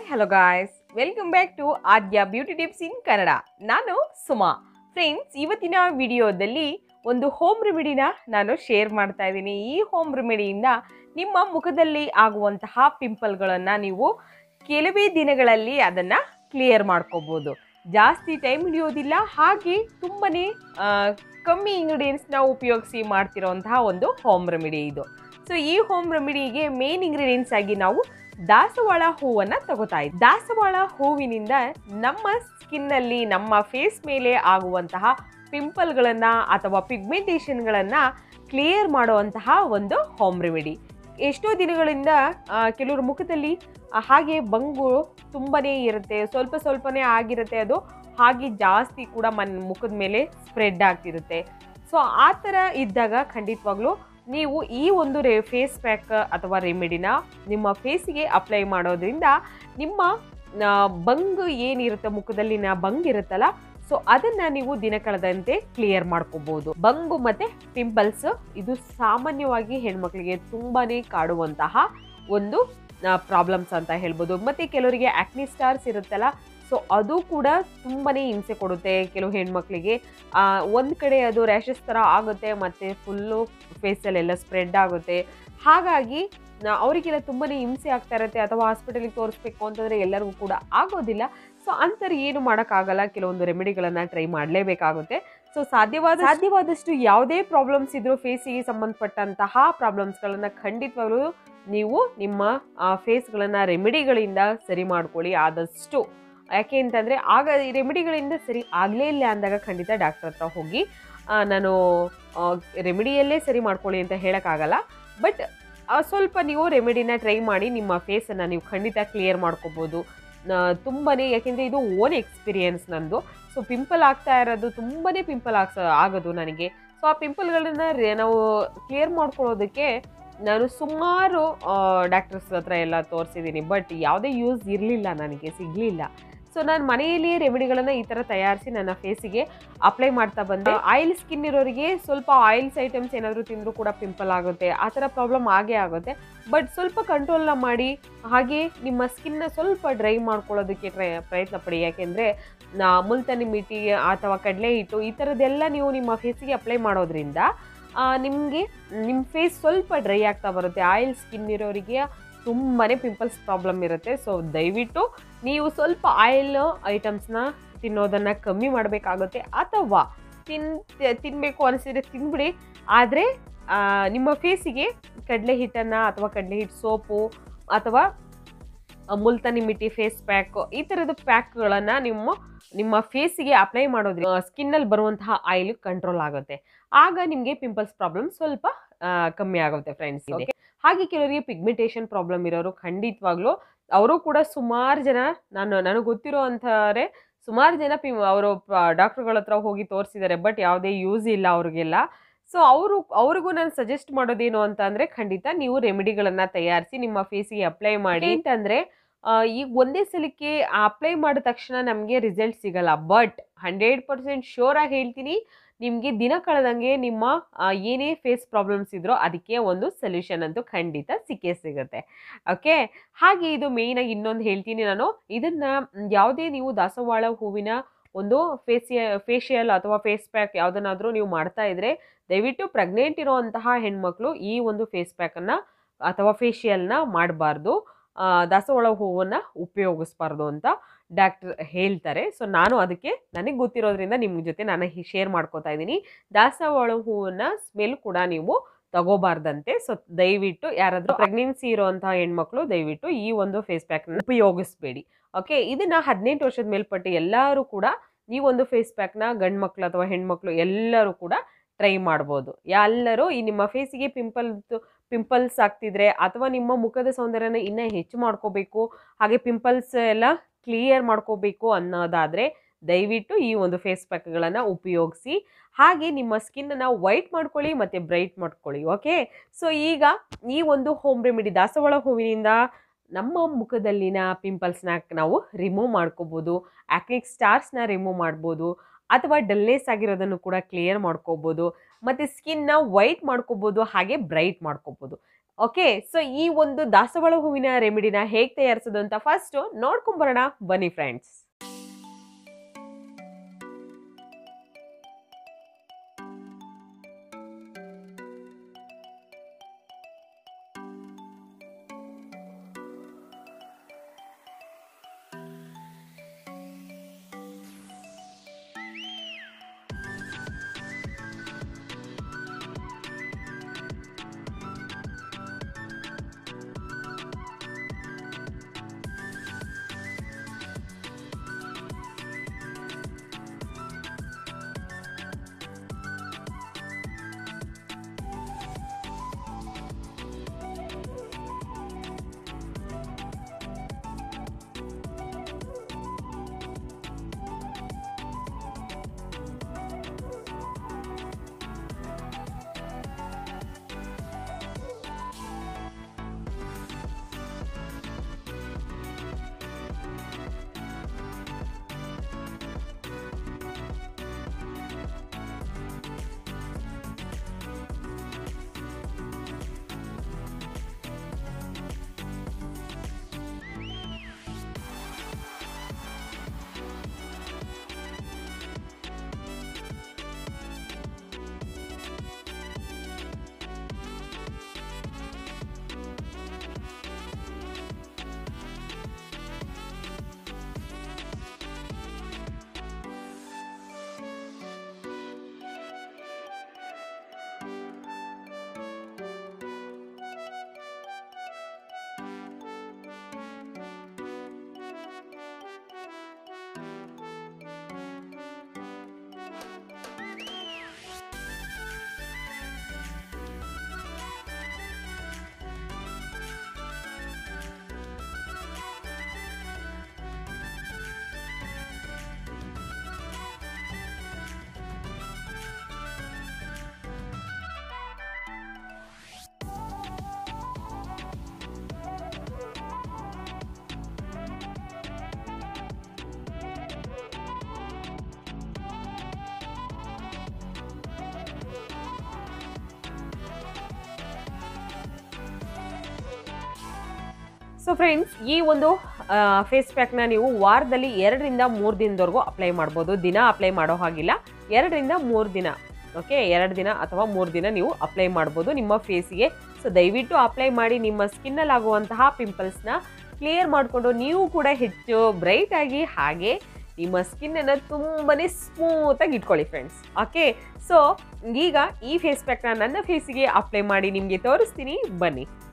hello guys welcome back to Aadya beauty tips in Kannada ನಾನು Suma friends ಇವತ್ತಿನ ವಿಡಿಯೋದಲ್ಲಿ ಒಂದು ಹೋಮ್ ರೆಮಿಡಿನ ನಾನು ಶೇರ್ ಮಾಡ್ತಾ ಇದ್ದೀನಿ ಈ ಹೋಮ್ ರೆಮಿಡಿಯಿಂದ ನಿಮ್ಮ ಮುಖದಲ್ಲಿ ಆಗುವಂತಹ ಪಿಂಪಲ್ಗಳನ್ನು ನೀವು ಕೆಲವೇ ದಿನಗಳಲ್ಲಿ ಅದನ್ನು ಕ್ಲಿಯರ್ ಮಾಡ್ಕೋಬೋದು ಜಾಸ್ತಿ ಟೈಮ್ ಹಿಡಿಯೋದಿಲ್ಲ ಹಾಗೆ ತುಂಬನೇ ಆ, ಕಮ್ಮಿ ಇಂಗ್ರೀಡಿಯೆಂಟ್ಸ್ನ ಉಪಯೋಗಿಸಿ ಮಾಡ್ತಿರೋಂತಹ ಒಂದು ಹೋಮ್ ರೆಮಿಡಿ ಇದು ಸೊ ಈ ಹೋಮ್ ರೆಮಿಡಿಗೆ ಮೇನ್ ಇಂಗ್ರೀಡಿಯೆಂಟ್ಸ್ ಆಗಿ ನಾವು ದಾಸವಾಳ ಹೂವನ್ನು ತಗೋತಾ ಇದ್ದೀವಿ ದಾಸವಾಳ ಹೂವಿನಿಂದ ನಮ್ಮ ಸ್ಕಿನ್ನಲ್ಲಿ ನಮ್ಮ ಫೇಸ್ ಮೇಲೆ ಆಗುವಂತಹ ಪಿಂಪಲ್ಗಳನ್ನು ಅಥವಾ ಪಿಗ್ಮೆಂಟೇಷನ್ಗಳನ್ನು ಕ್ಲಿಯರ್ ಮಾಡುವಂತಹ ಒಂದು ಹೋಮ್ ರೆಮಿಡಿ ಎಷ್ಟೋ ದಿನಗಳಿಂದ ಆ, ಕೆಲವ್ರ ಮುಖದಲ್ಲಿ ಆ, ಹಾಗೆ ಬಂಗು ತುಂಬನೇ ಇರುತ್ತೆ ಸ್ವಲ್ಪ ಸ್ವಲ್ಪನೇ ಆಗಿರುತ್ತೆ ಅದು ಹಾಗೆ ಜಾಸ್ತಿ ಕೂಡ ಮನ್ ಮುಖದ ಮೇಲೆ ಸ್ಪ್ರೆಡ್ ಆಗ್ತಿರುತ್ತೆ ಸೊ ಆ ಥರ ಇದ್ದಾಗ ಖಂಡಿತವಾಗ್ಲೂ ನೀವು ಈ ಒಂದು ರೇ ಫೇಸ್ ಪ್ಯಾಕ್ ಅಥವಾ ರೆಮಿಡಿನ ನಿಮ್ಮ ಫೇಸಿಗೆ ಅಪ್ಲೈ ಮಾಡೋದ್ರಿಂದ ನಿಮ್ಮ ಆ, ಬಂಗ್ ಏನಿರುತ್ತೆ ಮುಖದಲ್ಲಿನ ಬಂಗ್ ಇರುತ್ತಲ್ಲ ಸೊ ಅದನ್ನ ನೀವು ದಿನ ಕಳೆದಂತೆ ಕ್ಲಿಯರ್ ಮಾಡ್ಕೋಬಹುದು ಬಂಗು ಮತ್ತೆ ಪಿಂಪಲ್ಸ್ ಇದು ಸಾಮಾನ್ಯವಾಗಿ ಹೆಣ್ಮಕ್ಳಿಗೆ ತುಂಬಾನೇ ಕಾಡುವಂತಹ ಒಂದು ಪ್ರಾಬ್ಲಮ್ಸ್ ಅಂತ ಹೇಳ್ಬೋದು ಮತ್ತೆ ಕೆಲವರಿಗೆ ಆಕ್ನಿ ಸ್ಟಾರ್ಸ್ ಇರುತ್ತಲ್ಲ ಸೊ ಅದು ಕೂಡ ತುಂಬಾನೇ ಹಿಂಸೆ ಕೊಡುತ್ತೆ ಕೆಲವು ಹೆಣ್ಮಕ್ಳಿಗೆ ಆ, ಒಂದ್ ಕಡೆ ಅದು ರ್ಯಾಷಸ್ ಥರ ಆಗುತ್ತೆ ಮತ್ತೆ ಫುಲ್ಲು ಫೇಸಲ್ಲೆಲ್ಲ ಸ್ಪ್ರೆಡ್ ಆಗುತ್ತೆ ಹಾಗಾಗಿ ನಾ- ಅವರಿಗೆಲ್ಲ ತುಂಬಾನೇ ಹಿಂಸೆ ಆಗ್ತಾ ಇರುತ್ತೆ ಅಥವಾ ಹಾಸ್ಪಿಟಲಿಗೆ ತೋರಿಸ್ಬೇಕು ಅಂತಂದ್ರೆ ಎಲ್ಲರಿಗೂ ಕೂಡ ಆಗೋದಿಲ್ಲ ಸೊ ಅಂಥವ್ರು ಏನು ಮಾಡೋಕ್ಕಾಗಲ್ಲ ಕೆಲವೊಂದು ರೆಮಿಡಿಗಳನ್ನು ಟ್ರೈ ಮಾಡಲೇಬೇಕಾಗುತ್ತೆ ಸೊ ಸಾಧ್ಯವಾದ ಸಾಧ್ಯವಾದಷ್ಟು ಯಾವುದೇ ಪ್ರಾಬ್ಲಮ್ಸ್ ಇದ್ರೂ ಫೇಸಿಗೆ ಸಂಬಂಧಪಟ್ಟಂತಹ ಪ್ರಾಬ್ಲಮ್ಸ್ಗಳನ್ನು ಖಂಡಿತವಾಗ್ಲೂ ನೀವು ನಿಮ್ಮ ಫೇಸ್ಗಳನ್ನು ರೆಮಿಡಿಗಳಿಂದ ಸರಿ ಮಾಡ್ಕೊಳ್ಳಿ ಆದಷ್ಟು ಯಾಕೆ ಅಂತಂದರೆ ಆಗ ಈ ರೆಮಿಡಿಗಳಿಂದ ಸರಿ ಆಗಲೇ ಇಲ್ಲ ಅಂದಾಗ ಖಂಡಿತ ಡಾಕ್ಟರ್ ಹತ್ರ ಹೋಗಿ ಆ, ನಾನು ರೆಮಿಡಿಯಲ್ಲೇ ಸರಿ ಮಾಡ್ಕೊಳ್ಳಿ ಅಂತ ಹೇಳೋಕ್ಕಾಗಲ್ಲ ಬಟ್ ಸ್ವಲ್ಪ ನೀವು ರೆಮಿಡಿನ ಟ್ರೈ ಮಾಡಿ ನಿಮ್ಮ ಫೇಸನ್ನು ನೀವು ಖಂಡಿತ ಕ್ಲಿಯರ್ ಮಾಡ್ಕೋಬೋದು ತುಂಬಾ ಯಾಕೆಂದರೆ ಇದು ಓನ್ ಎಕ್ಸ್ಪೀರಿಯನ್ಸ್ ನಂದು ಸೊ ಪಿಂಪಲ್ ಆಗ್ತಾ ಇರೋದು ತುಂಬಾ ಪಿಂಪಲ್ ಆಗ್ಸ ಆಗೋದು ನನಗೆ ಸೊ ಆ ಪಿಂಪಲ್ಗಳನ್ನ ನಾವು ಕ್ಲಿಯರ್ ಮಾಡ್ಕೊಳ್ಳೋದಕ್ಕೆ ನಾನು ಸುಮಾರು ಡಾಕ್ಟರ್ಸ್ ಹತ್ರ ಎಲ್ಲ ತೋರಿಸಿದ್ದೀನಿ ಬಟ್ ಯಾವುದೇ ಯೂಸ್ ಇರಲಿಲ್ಲ ನನಗೆ ಸಿಗಲಿಲ್ಲ ಸೊ ನಾನು ಮನೆಯಲ್ಲಿಯೇ ರೆಮಿಡಿಗಳನ್ನು ಈ ಥರ ತಯಾರಿಸಿ ನನ್ನ ಫೇಸಿಗೆ ಅಪ್ಲೈ ಮಾಡ್ತಾ ಬಂದೆ ಆಯಿಲ್ ಸ್ಕಿನ್ ಇರೋರಿಗೆ ಸ್ವಲ್ಪ ಆಯಿಲ್ಸ್ ಐಟಮ್ಸ್ ಏನಾದರೂ ತಿಂದರೂ ಕೂಡ ಪಿಂಪಲ್ ಆಗುತ್ತೆ ಆ ಥರ ಪ್ರಾಬ್ಲಮ್ ಆಗೇ ಆಗುತ್ತೆ ಬಟ್ ಸ್ವಲ್ಪ ಕಂಟ್ರೋಲ್ನ ಮಾಡಿ ಹಾಗೆ ನಿಮ್ಮ ಸ್ಕಿನ್ನ ಸ್ವಲ್ಪ ಡ್ರೈ ಮಾಡ್ಕೊಳ್ಳೋದಕ್ಕೆ ಟ್ರೈ ಪ್ರಯತ್ನ ಪಡಿ ಯಾಕೆಂದರೆ ಮುಲ್ತಾನಿ ಮಿಟಿ ಅಥವಾ ಕಡಲೆ ಹಿಟ್ಟು ಈ ಥರದ್ದೆಲ್ಲ ನೀವು ನಿಮ್ಮ ಫೇಸಿಗೆ ಅಪ್ಲೈ ಮಾಡೋದ್ರಿಂದ ನಿಮಗೆ ನಿಮ್ಮ ಫೇಸ್ ಸ್ವಲ್ಪ ಡ್ರೈ ಆಗ್ತಾ ಬರುತ್ತೆ ಆಯಿಲ್ ಸ್ಕಿನ್ ಇರೋರಿಗೆ ತುಂಬಾ ಪಿಂಪಲ್ಸ್ ಪ್ರಾಬ್ಲಮ್ ಇರುತ್ತೆ ಸೊ ದಯವಿಟ್ಟು ನೀವು ಸ್ವಲ್ಪ ಆಯಿಲ್ ಐಟಮ್ಸ್ನ ತಿನ್ನೋದನ್ನು ಕಮ್ಮಿ ಮಾಡಬೇಕಾಗುತ್ತೆ ಅಥವಾ ತಿನ್ ತಿನ್ನಬೇಕು ಅನಿಸಿದ್ರೆ ತಿನ್ಬಿಡಿ ಆದರೆ ನಿಮ್ಮ ಫೇಸಿಗೆ ಕಡಲೆ ಹಿಟ್ಟನ್ನು ಅಥವಾ ಕಡಲೆ ಹಿಟ್ಟು ಸೋಪು ಅಥವಾ ಆ, ಮುಲ್ತಾನಿ ಮಿಟ್ಟಿ ಫೇಸ್ ಪ್ಯಾಕ್ ಈ ಥರದ ಪ್ಯಾಕ್ಗಳನ್ನು ನಿಮ್ಮ ನಿಮ್ಮ ಫೇಸಿಗೆ ಅಪ್ಲೈ ಮಾಡೋದ್ರಿಂದ ಸ್ಕಿನ್ನಲ್ಲಿ ಬರುವಂತಹ ಆಯಿಲ್ ಕಂಟ್ರೋಲ್ ಆಗುತ್ತೆ ಆಗ ನಿಮಗೆ ಪಿಂಪಲ್ಸ್ ಪ್ರಾಬ್ಲಮ್ ಸ್ವಲ್ಪ ಆ, ಕಮ್ಮಿ ಆಗುತ್ತೆ ಫ್ರೆಂಡ್ಸ್ ಓಕೆ ಹಾಗೆ ಕೆಲವರಿಗೆ ಪಿಗ್ಮೆಂಟೇಷನ್ ಪ್ರಾಬ್ಲಮ್ ಇರೋರು ಖಂಡಿತವಾಗ್ಲೂ ಅವರು ಕೂಡ ಸುಮಾರು ಜನ ನಾನು ನನಗೆ ಗೊತ್ತಿರೋ ಅಂತಾರೆ ಸುಮಾರು ಜನ ಪಿ ಅವರು ಡಾಕ್ಟ್ರುಗಳ ಹತ್ರ ಹೋಗಿ ತೋರಿಸಿದ್ದಾರೆ ಬಟ್ ಯಾವುದೇ ಯೂಸ್ ಇಲ್ಲ ಅವ್ರಿಗೆಲ್ಲ ಸೊ ಅವರು ಅವ್ರಿಗೂ ನಾನು ಸಜೆಸ್ಟ್ ಮಾಡೋದೇನು ಅಂತ ಅಂದರೆ ಖಂಡಿತ ನೀವು ರೆಮಿಡಿಗಳನ್ನು ತಯಾರಿಸಿ ನಿಮ್ಮ ಫೇಸಿಗೆ ಅಪ್ಲೈ ಮಾಡಿ ಅಂತಂದರೆ ಈಗ ಒಂದೇ ಸಲಕ್ಕೆ ಅಪ್ಲೈ ಮಾಡಿದ ತಕ್ಷಣ ನಮಗೆ ರಿಸಲ್ಟ್ ಸಿಗಲ್ಲ ಬಟ್ ಹಂಡ್ರೆಡ್ ಪರ್ಸೆಂಟ್ ಶೋರ್ ಆಗಿ ಹೇಳ್ತೀನಿ ನಿಮಗೆ ದಿನ ಕಳೆದಂಗೆ ನಿಮ್ಮ ಆ, ಏನೇ ಫೇಸ್ ಪ್ರಾಬ್ಲಮ್ಸ್ ಇದ್ರೋ ಅದಕ್ಕೆ ಒಂದು ಸೊಲ್ಯೂಷನ್ ಅಂತೂ ಖಂಡಿತ ಸಿಕ್ಕೇ ಸಿಗುತ್ತೆ ಓಕೆ ಹಾಗೆ ಇದು ಮೇಯ್ನಾಗಿ ಇನ್ನೊಂದು ಹೇಳ್ತೀನಿ ನಾನು ಇದನ್ನು ಯಾವುದೇ ನೀವು ದಾಸವಾಳ ಹೂವಿನ ಒಂದು ಫೇಸಿಯ ಫೇಶಿಯಲ್ ಅಥವಾ ಫೇಸ್ ಪ್ಯಾಕ್ ಯಾವುದನ್ನಾದರೂ ನೀವು ಮಾಡ್ತಾ ಇದ್ರೆ ದಯವಿಟ್ಟು ಪ್ರೆಗ್ನೆಂಟ್ ಇರೋವಂತಹ ಹೆಣ್ಮಕ್ಳು ಈ ಒಂದು ಫೇಸ್ ಪ್ಯಾಕನ್ನು ಅಥವಾ ಫೇಶಿಯಲ್ನ ಮಾಡಬಾರ್ದು ದಾಸವಾಳ ಹೂವನ್ನು ಉಪಯೋಗಿಸ್ಬಾರ್ದು ಅಂತ ಡಾಕ್ಟರ್ ಹೇಳ್ತಾರೆ ಸೊ ನಾನು ಅದಕ್ಕೆ ನನಗೆ ಗೊತ್ತಿರೋದ್ರಿಂದ ನಿಮ್ಮ ಜೊತೆ ನಾನು ಶೇರ್ ಮಾಡ್ಕೋತಾ ಇದ್ದೀನಿ ದಾಸವಾಳ ಹೂವನ್ನ ಸ್ಮೆಲ್ ಕೂಡ ನೀವು ತಗೋಬಾರ್ದಂತೆ ಸೊ ದಯವಿಟ್ಟು ಯಾರಾದರೂ ಪ್ರೆಗ್ನೆನ್ಸಿ ಇರೋವಂತಹ ಹೆಣ್ಮಕ್ಳು ದಯವಿಟ್ಟು ಈ ಒಂದು ಫೇಸ್ ಪ್ಯಾಕ್ನ ಉಪಯೋಗಿಸ್ಬೇಡಿ ಓಕೆ ಇದನ್ನ ಹದಿನೆಂಟು ವರ್ಷದ ಮೇಲ್ಪಟ್ಟು ಎಲ್ಲರೂ ಕೂಡ ಈ ಒಂದು ಫೇಸ್ ಪ್ಯಾಕ್ನ ಗಂಡು ಮಕ್ಕಳು ಅಥವಾ ಹೆಣ್ಮಕ್ಳು ಎಲ್ಲರೂ ಕೂಡ ಟ್ರೈ ಮಾಡ್ಬೋದು ಎಲ್ಲರೂ ಈ ನಿಮ್ಮ ಫೇಸಿಗೆ ಪಿಂಪಲ್ ಪಿಂಪಲ್ಸ್ ಆಗ್ತಿದ್ರೆ ಅಥವಾ ನಿಮ್ಮ ಮುಖದ ಸೌಂದರ್ಯನ ಇನ್ನೂ ಹೆಚ್ಚು ಮಾಡ್ಕೋಬೇಕು ಹಾಗೆ ಪಿಂಪಲ್ಸ್ ಎಲ್ಲ ಕ್ಲಿಯರ್ ಮಾಡ್ಕೋಬೇಕು ಅನ್ನೋದಾದರೆ ದಯವಿಟ್ಟು ಈ ಒಂದು ಫೇಸ್ ಪ್ಯಾಕ್ಗಳನ್ನು ಉಪಯೋಗಿಸಿ ಹಾಗೆ ನಿಮ್ಮ ಸ್ಕಿನ್ನನ್ನು ವೈಟ್ ಮಾಡ್ಕೊಳ್ಳಿ ಮತ್ತು ಬ್ರೈಟ್ ಮಾಡ್ಕೊಳ್ಳಿ ಓಕೆ ಸೊ ಈಗ ಈ ಒಂದು ಹೋಮ್ ರೆಮಿಡಿ ದಾಸವಾಳ ಹೂವಿನಿಂದ ನಮ್ಮ ಮುಖದಲ್ಲಿನ ಪಿಂಪಲ್ಸ್ನ ನಾವು ರಿಮೂವ್ ಮಾಡ್ಕೋಬೋದು ಆಕ್ನಿಕ್ ಸ್ಟಾರ್ಸ್ನ ರಿಮೂವ್ ಮಾಡ್ಬೋದು ಅಥವಾ ಡಲ್ನೆಸ್ ಆಗಿರೋದನ್ನು ಕೂಡ ಕ್ಲಿಯರ್ ಮಾಡ್ಕೋಬೋದು ಮತ್ತು ಸ್ಕಿನ್ನ ವೈಟ್ ಮಾಡ್ಕೋಬೋದು ಹಾಗೆ ಬ್ರೈಟ್ ಮಾಡ್ಕೋಬೋದು ಓಕೆ ಸೊ ಈ ಒಂದು ದಾಸವಾಳ ಹೂವಿನ ರೆಮಿಡಿನ ಹೇಗೆ ತಯಾರಿಸೋದು ಅಂತ ಫಸ್ಟ್ ನೋಡ್ಕೊಂಬರೋಣ ಬನ್ನಿ ಫ್ರೆಂಡ್ಸ್ ಸೊ ಫ್ರೆಂಡ್ಸ್ ಈ ಒಂದು ಫೇಸ್ ಪ್ಯಾಕ್ನ ನೀವು ವಾರದಲ್ಲಿ ಎರಡರಿಂದ ಮೂರು ದಿನದವರೆಗೂ ಅಪ್ಲೈ ಮಾಡ್ಬೋದು ದಿನ ಅಪ್ಲೈ ಮಾಡೋ ಹಾಗಿಲ್ಲ ಎರಡರಿಂದ ಮೂರು ದಿನ ಓಕೆ ಎರಡು ದಿನ ಅಥವಾ ಮೂರು ದಿನ ನೀವು ಅಪ್ಲೈ ಮಾಡ್ಬೋದು ನಿಮ್ಮ ಫೇಸಿಗೆ ಸೊ ದಯವಿಟ್ಟು ಅಪ್ಲೈ ಮಾಡಿ ನಿಮ್ಮ ಸ್ಕಿನ್ನಲ್ಲಿ ಆಗುವಂತಹ ಪಿಂಪಲ್ಸ್ನ ಕ್ಲಿಯರ್ ಮಾಡಿಕೊಂಡು ನೀವು ಕೂಡ ಹೆಚ್ಚು ಬ್ರೈಟ್ ಆಗಿ ಹಾಗೆ ನಿಮ್ಮ ಸ್ಕಿನ್ನನ್ನು ತುಂಬನೇ ಸ್ಮೂತಾಗಿ ಇಟ್ಕೊಳ್ಳಿ ಫ್ರೆಂಡ್ಸ್ ಓಕೆ ಸೊ ಈಗ ಈ ಫೇಸ್ ಪ್ಯಾಕ್ನ ನನ್ನ ಫೇಸಿಗೆ ಅಪ್ಲೈ ಮಾಡಿ ನಿಮಗೆ ತೋರಿಸ್ತೀನಿ ಬನ್ನಿ